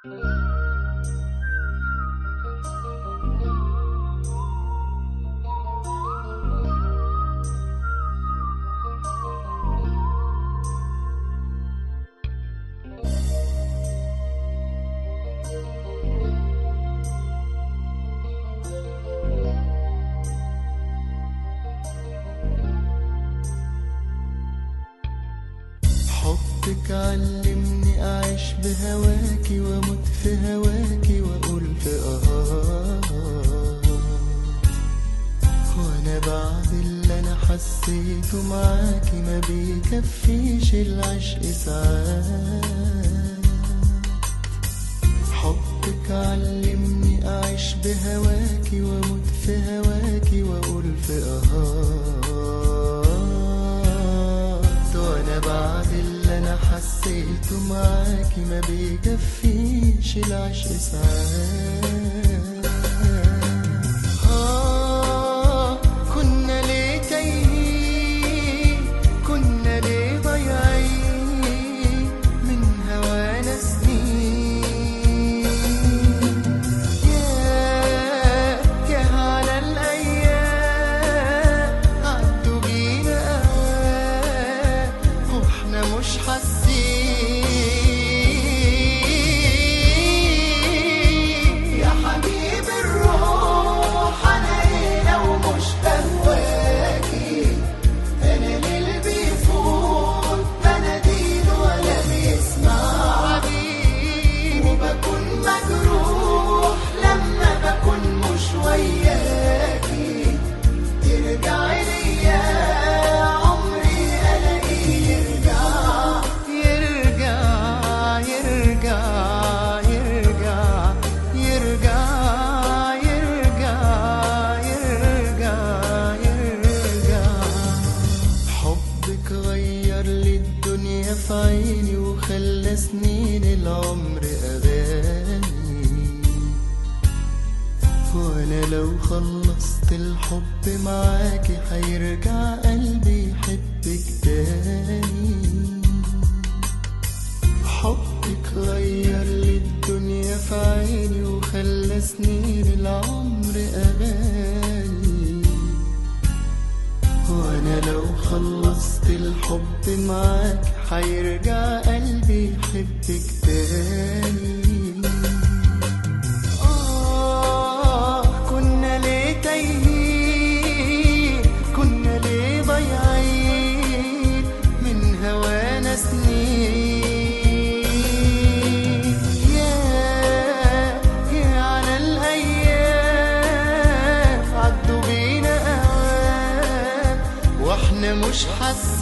حبك علمني أعيش بهواكي وأموت في هواكي وأقول في آه وأنا بعد اللي أنا حسيته معاكي ما بيكفيش العشق ساعات حبك علمني أعيش بهواكي وأموت في هواكي وأقول في آه وأنا بعد اللي أنا حسيته معاكي ما بيكفيش العشق ساعات آه كنا ليه تايهين كنا ليه ضايعين من هوانا سنين يا يا على الأيام عدوا بينا أوقات واحنا مش حاسين يا حبيب الروح أنا هنا ومش بهواكي أنا اللي بيفوت بناديل ولا بيسمع حبيبي وبكون مجروح لما بكون مش وياكي ترجعي ليا عمري الاقيه يرجع يرجع يرجع يرجع يرجع يرجع يرجع يرجع حبك غير لي الدنيا في عيني وخلى سنين العمر أغاني وانا لو خلصت الحب معاكي هيرجع قلبي يحبك تاني حبك غير لي الدنيا في عيني وخلى سنين العمر أغاني وانا لو خلصت الحب معاك هيرجع قلبي يحبك تاني آه كنا ليه تايهين كنا ليه ضايعين من هوانا سنين يا يا على الأيام عدوا بينا أوقات واحنا مش حاسين